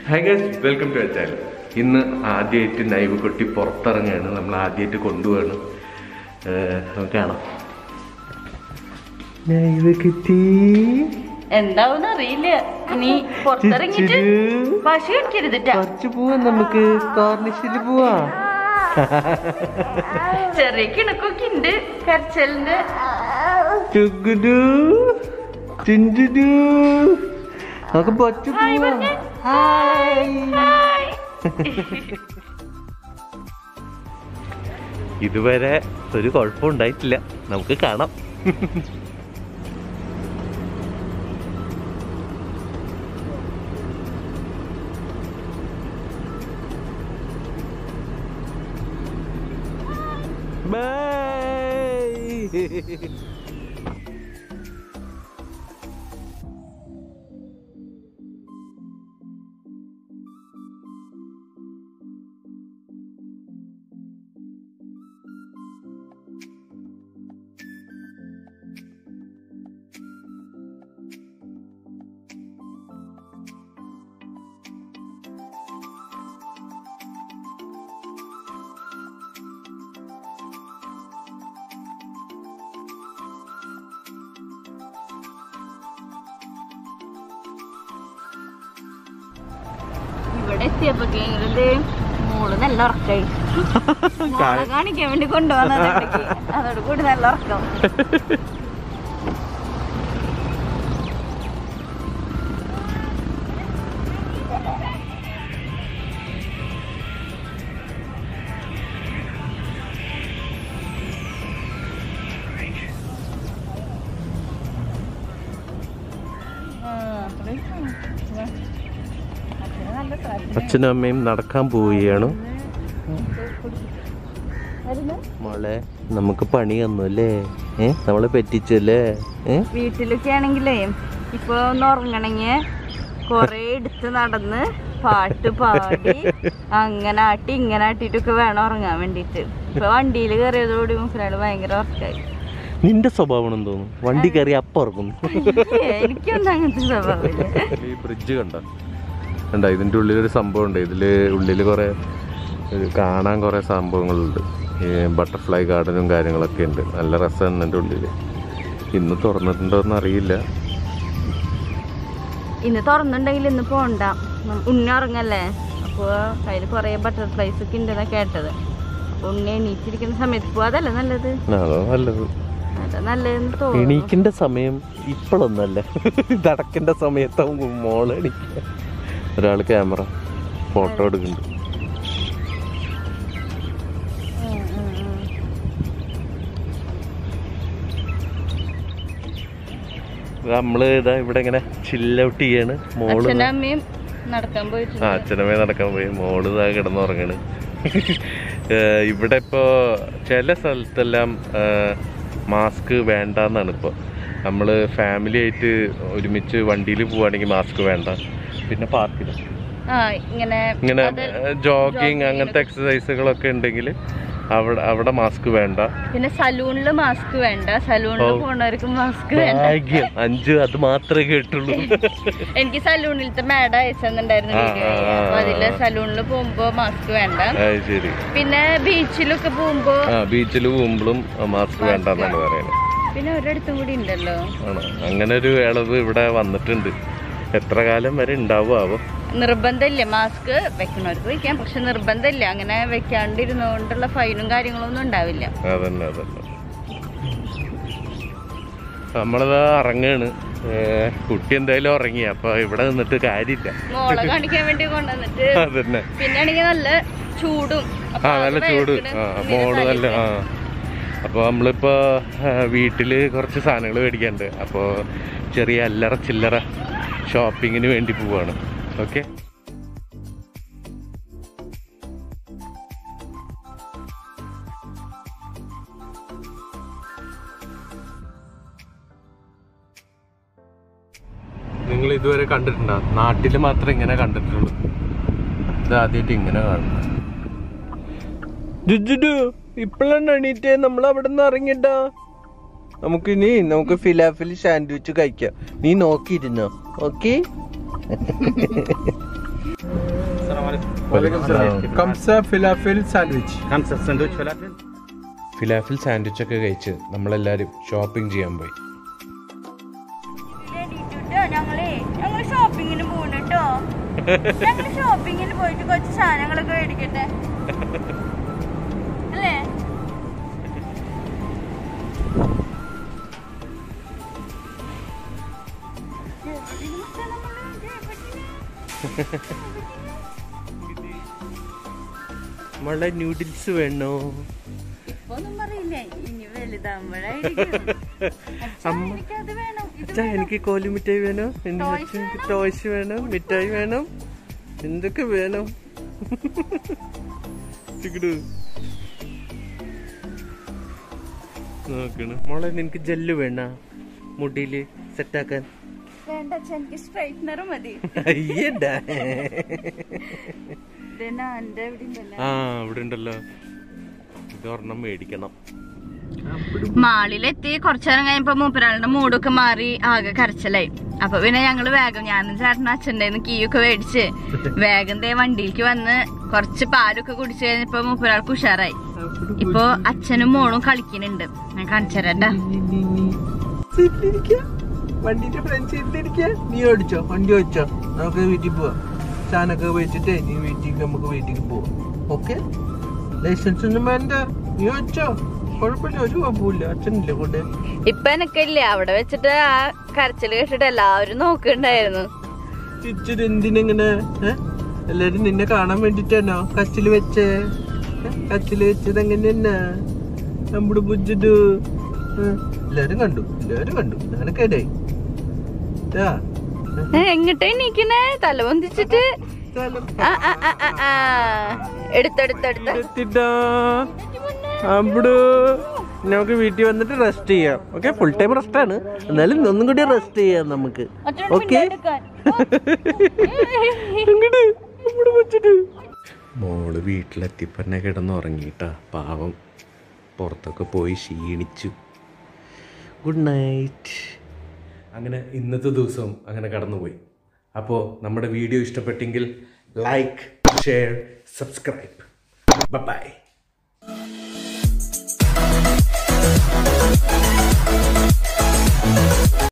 High guys welcome to channel ഇന്ന് ആദ്യമായിട്ട് naive കൊട്ടി പുറത്തിറങ്ങുകയാണ് നമ്മൾ ആദ്യമായിട്ട് കൊണ്ടുപോവാണ് ഏഹ്, നമുക്ക് കാണാം നൈവ് കിട്ടി എന്താവും അറിയില്ല നീ പുറത്തിറങ്ങിട്ട് പശു കടിക്കരുതിട്ടാ കുറച്ച് പോവാം നമുക്ക് കോർണിഷിൽ പോവാ ചെറിയ കിണക്കൊക്കെ ഉണ്ട് കരച്ചലിന്റെ ടുഗുഡു ടിൻഡുഡു നമുക്ക് പൊച്ചു ഹായ് പോവാം പറഞ്ഞേ. Hi hi. ഇതുവരെ ഒരു കുഴപ്പം ഉണ്ടായിട്ടില്ല നമുക്ക് കാണാം ബൈ ഇവിടെ എത്തിയപ്പോഴേ മോള് നല്ല ഉറക്കായി മോളെ കാണിക്കാൻ വേണ്ടി കൊണ്ടുവന്നത് ഇവിടേക്ക്. അതോട് കൂടി നല്ല ഉറക്കം അച്ഛനും അമ്മയും നടക്കാൻ പോവുകയാണ് മോളെ നമുക്ക് പണി തന്നു അല്ലേ ഏ നമ്മളെ പറ്റിച്ചല്ലേ ഏ വീട്ടിലൊക്കെ ആണെങ്കിലേ ഇപ്പൊ ഒന്ന് ഉറങ്ങണമെങ്കിൽ കൊറേ എടുത്ത് നടന്ന് പാട്ട് പാടി അങ്ങനെ ആട്ടി ഇങ്ങനെ ആട്ടിട്ടൊക്കെ വേണം ഉറങ്ങാൻ വേണ്ടിട്ട് ഇപ്പൊ വണ്ടിയിൽ കയറിയതോടുകൂടി മുസലാള് ഭയങ്കര ഉറക്കായി നിന്റെ സ്വഭാവം തോന്നുന്നു വണ്ടി കയറി അപ്പം ഇറങ്ങുന്നു എനിക്കൊന്നും അങ്ങനത്തെ സ്വഭാവമില്ല ഈ ബ്രിഡ്ജ് കണ്ട കണ്ട ഇതിൻ്റെ ഉള്ളിലൊരു സംഭവം ഉണ്ട് ഇതില് ഉള്ളിൽ കുറെ ഒരു കാണാൻ കുറെ സംഭവങ്ങളുണ്ട് ഈ ബട്ടർഫ്ലൈ ഗാർഡനും കാര്യങ്ങളൊക്കെ ഉണ്ട് നല്ല രസമാണ് എൻ്റെ ഉള്ളിൽ ഇന്ന് തുറന്നിട്ടുണ്ടോ എന്ന് അറിയില്ല ഇന്ന് തുറന്നുണ്ടെങ്കിൽ ഇന്ന് പോണ്ട ഉം, ഉണ്ണി ഉറങ്ങല്ലേ അപ്പോൾ അതിൽ കുറേ ബട്ടർഫ്ലൈസ് ഒക്കെ ഉണ്ടെന്നാ കേട്ടത് അപ്പൊ ഉണ്ണി എണീറ്റിരിക്കുന്ന സമയത്ത് പോവാ അതല്ലേ നല്ലത് അതോ നല്ലത് അതാ നല്ലതെന്ന് തോന്നുന്നു എണീക്കേണ്ട സമയം ഇപ്പോഴൊന്നല്ല ഇതടക്കേണ്ട സമയത്താവും മോള് എണീക്കുക ഒരാൾ ക്യാമറ ഫോട്ടോ എടുക്കുന്നുണ്ട് ഉം, ഉം, ഉം. നമ്മള് ഇതാ ഇവിടെ ഇങ്ങനെ ചില്ലൗട്ട് ചെയ്യാണ് മോള് അച്ഛനും അമ്മയും നടക്കാൻ ആ പോയിട്ടുണ്ട് അച്ഛനമ്മേ നടക്കാൻ പോയി മോള് ഇതാ കിടന്നുറങ്ങണ് ഏഹ് ഇവിടെ ഇപ്പോ ചില സ്ഥലത്തെല്ലാം മാസ്ക് വേണ്ടെന്നാണ് ഇപ്പോൾ നമ്മൾ ഫാമിലി ആയിട്ട് ഒരുമിച്ച് വണ്ടിയിൽ പോവുകയാണെങ്കിൽ മാസ്ക് വേണ്ട പിന്നെ പാർക്കിൽ ആ ഇങ്ങനെ ഇങ്ങനെ അത് ജോഗിങ് അങ്ങനത്തെ എക്സസൈസുകളൊക്കെ ഉണ്ടെങ്കിൽ അവിടെ അവിടെ മാസ്ക് വേണ്ട പിന്നെ സലൂണില് മാസ്ക് വേണ്ട സലൂണിൽ ഓ. പോണവർക്ക് മാസ്ക് വേണ്ട ഭാഗ്യം അഞ്ച് അത് മാത്രമേ കേട്ടുള്ളൂ എനിക്ക് സലൂണിലത്തെ മാഡം അയച്ചെന്നുണ്ടായിരുന്നു ആ, വീഡിയോ ആ, ആ, അപ്പൊ അതില് ആ. സലൂണിൽ പോകുമ്പോ മാസ്ക് വേണ്ട അത് ശരി പിന്നെ ബീച്ചിലൊക്കെ പോകുമ്പോ ആ ബീച്ചിൽ പോകുമ്പോഴും മാസ്ക് വേണ്ട എന്നാണ് പറയുന്നത് പിന്നെ ഒരിടത്തും കൂടി ഉണ്ടല്ലോ ആണോ അങ്ങനെ ഒരു ഇളവ് ഇവിടെ വന്നിട്ടുണ്ട് എത്ര കാലം വരെ ഉണ്ടാവുമാവോ നിർബന്ധമില്ല മാസ്ക് വെക്കണവർക്ക് വെക്കാം പക്ഷെ നിർബന്ധമില്ല അങ്ങനെ വെക്കാണ്ടിരുന്നുകൊണ്ടുള്ള ഫൈനും കാര്യങ്ങളൊന്നും ഉണ്ടാവില്ല അതന്നെ അതന്നെ നമ്മളിതാ ഇറങ്ങാണ് ഏ, കുട്ടി എന്തായാലും ഉറങ്ങി അപ്പൊ ഇവിടെ നിന്നിട്ട് കാര്യമില്ല മോളെ കാണിക്കാൻ വേണ്ടി കൊണ്ടുവന്നിട്ട് അതന്നെ പിന്നെ ആണെങ്കിൽ നല്ല ചൂടും അപ്പൊ ആ അത് നല്ല ചൂട് വേർക്കണ് ആ ഇതിന് മോള് നല്ല തലയ്ക്ക്. ആ അപ്പോൾ നമ്മളിപ്പോ ആ, വീട്ടില് കുറച്ച് സാധനങ്ങൾ മേടിക്കാനുണ്ട് അപ്പോൾ ചെറിയ അല്ലറ ചില്ലറ ഷോപ്പിങ്ങിന് വേണ്ടി പോവാണ് ഓക്കെ നിങ്ങൾ ഇതുവരെ കണ്ടിട്ടുണ്ടോ നാട്ടിൽ മാത്രമേ ഇങ്ങനെ കണ്ടിട്ടുള്ളൂ ഇത് ആദ്യമായിട്ട് ഇങ്ങനെ കാണുന്നത് ജുജുഡു ഇപ്പോഴാണ് എണീറ്റേ നമ്മൾ അവിടെ നിന്ന് ഇറങ്ങിട്ടാ നമുക്ക് ഇനി നമുക്ക് ഫിലാഫിൽ സാൻഡ്വിച്ച് കഴിക്കാം നീ നോക്കിയിരുന്നോ ഓക്കെ കംസ ഫിലാഫിൽ സാൻഡ്വിച്ച് ഫിലാഫിൽ സാൻഡ്വിച്ച് ഒക്കെ കഴിച്ച് നമ്മളെല്ലാവരും ഷോപ്പിംഗ് ചെയ്യാൻ പോയി എണീറ്റിട്ടോ ഞങ്ങളേ ഞങ്ങള് ഷോപ്പിങ്ങിന് പോകണട്ടോ ഞങ്ങള് ഷോപ്പിങ്ങിന് പോയിട്ട് കുറച്ച് സാധനങ്ങളൊക്കെ മേടിക്കട്ടെ അല്ലേ നമ്മളെ ന്യൂഡിൽസ് വേണോ ഇപ്പൊ ഒന്നും പറയില്ലേ ഇനി വലുതാകുമ്പോഴായിരിക്കും അച്ഛാ, അമ്മ. എനിക്കത് വേണം ഇത് അച്ഛാ എനിക്ക് കോലി മിഠായി വേണം എൻ്റെ Toys അച്ഛൻ എനിക്ക് വേണം. ടോയ്സ് വേണം മിഠായി വേണം എന്തൊക്കെ വേണം ചിക്കിടു നോക്കണ് മോളെ നിനക്ക് ജെല്ല് വേണ മുടിയില് സെറ്റാക്കാൻ വേണ്ട അച്ഛാ എനിക്ക് സ്ട്രൈറ്റ്നർ മതി അയ്യടാ ഇതെന്നാ എന്റെ ഇവിടെ ഉണ്ടല്ലോ ആ ഇവിടെ ഉണ്ടല്ലോ ഇത് ഒരെണ്ണം മേടിക്കണം മാളിലെത്തി കുറച്ചു നേരം കഴിഞ്ഞപ്പോ മൂപ്പരാളുടെ മൂടൊക്കെ മാറി ആകെ കരച്ചിലായി അപ്പൊ പിന്നെ ഞങ്ങള് വേഗം ഞാനും ചേട്ടനും അച്ഛൻ്റെ കീയൊക്കെ മേടിച്ച് വേഗം ദേ വണ്ടിയിലേക്ക് വന്ന് കുറച്ച് പാലൊക്കെ കുടിച്ചു കഴിഞ്ഞപ്പോ മൂപ്പരാൾക്ക് ഉഷാറായി ഇപ്പൊ അച്ഛനും മോളും കളിക്കുന്നുണ്ട് ഞാൻ കാണിച്ചു തരാട്ടാ സീറ്റിലിരിക്കുക വണ്ടിന്റെ ഫ്രണ്ട് സീറ്റിലിരിക്കുക നീ ഓടിച്ചോ വണ്ടി ഓടിച്ചോ നമുക്ക് വീട്ടിൽ പോവാം സാധനമൊക്കെ വെച്ചിട്ട് നീ വീട്ടിൽ നമുക്ക് വീട്ടിൽ പോവാം ഓക്കെ ലൈസൻസ് ഒന്നും വേണ്ട നീ ഓടിച്ചോ കുഴപ്പമില്ല ഒരു കുഴപ്പമില്ല അച്ഛനില്ലേ കൊണ്ട് ഇപ്പൊ എനക്കില്ല അവിടെ വെച്ചിട്ട് ആ കരച്ചില് കേട്ടിട്ട് എല്ലാവരും നോക്കണ്ടായിരുന്നു ഇച്ചിരി എന്തിനെങ്ങനെ ഏ? എല്ലാരും നിന്നെ കാണാൻ വേണ്ടിട്ടാണോ കച്ചില് വെച്ചേ ഏ? കച്ചില് വെച്ചത് എങ്ങനെയെന്നാ നമ്മുടെ ബുജ്ജിത് എല്ലാരും കണ്ടു എല്ലാരും കണ്ടു ഞാനൊക്കെയായി എങ്ങോട്ടാ എണീക്കണേ തല പൊന്തിച്ചിട്ട് ആ ആ ആ ആ ആ എടുത്തെടുത്തെടുത്ത അവിടെ നമുക്ക് വീട്ടിൽ വന്നിട്ട് റെസ്റ്റ് ചെയ്യാം ഓക്കെ ഫുൾ ടൈം റെസ്റ്റ് ആണ് എന്നാലും ഒന്നും കൂടി റെസ്റ്റ് ചെയ്യാം നമുക്ക് ഓക്കെ മോള് വീട്ടിലെത്തിയപ്പോ തന്നെ കിടന്നുറങ്ങിട്ടാ പാവം പുറത്തൊക്കെ പോയി ക്ഷീണിച്ചു ഗുഡ് നൈറ്റ് അങ്ങനെ ഇന്നത്തെ ദിവസം അങ്ങനെ കടന്നുപോയി അപ്പോൾ നമ്മുടെ വീഡിയോ ഇഷ്ടപ്പെട്ടെങ്കിൽ ലൈക്ക് ഷെയർ സബ്സ്ക്രൈബ് ബൈ